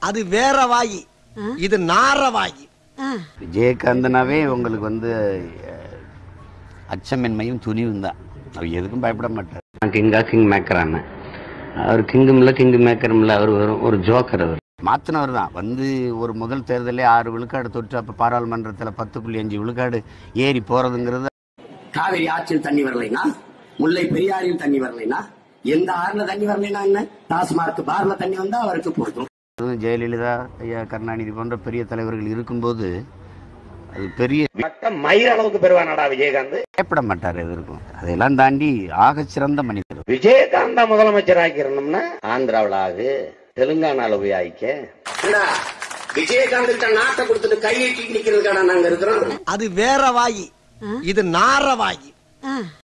அது வேற வாயி இது நார வாயி விஜயகாந்தனாவே உங்களுக்கு வந்து அஹ், அச்சமின்மையும் துணிவும் தான் அவர் எதுக்கும் பயப்பட மாட்டார் கிங்கா கிங் மேக்கரான அவர் கிங்கும் இல்லை கிங் மேக்கரும் இல்லை அவர் வெறும் ஒரு ஜோக்கர் அவர் மாத்தினவர் தான் வந்து ஒரு முதல் தேர்தலே ஆறு விழுக்காடு தொட்டு அப்போ பாராளுமன்றத்தில் பத்து புள்ளி அஞ்சு விழுக்காடு ஏறி போகிறதுங்கிறது காவிரி ஆற்றில் தண்ணி வரலைனா முல்லை பெரியாறில் தண்ணி வரலைனா எந்த ஆறுல தண்ணி வரலைனா என்ன டாஸ்மார்க் பார்ல தண்ணி வந்தா அவருக்கு போதும் அதுவும் ஜெயலலிதா ஐயா கருணாநிதி போன்ற பெரிய தலைவர்கள் இருக்கும்போது அது பெரிய மயிர் அளவுக்கு பெறுவானடா விஜயகாந்த் பயப்பட மாட்டார் எதற்கும் அதையெல்லாம் தாண்டி ஆகச் சிறந்த மனிதர் விஜயகாந்த முதலமைச்சர் ஆக்கிரணும்னா ஆந்திராவில் ஆகு தெலுங்கானால போய் ஆயிக்க விஜயகாந்த் கிட்ட நாட்டை கொடுத்துட்டு கையெட்டி நிக்கிறதுக்கான நாங்க இருக்கிறோம் அது வேற வாயி இது நார வாயி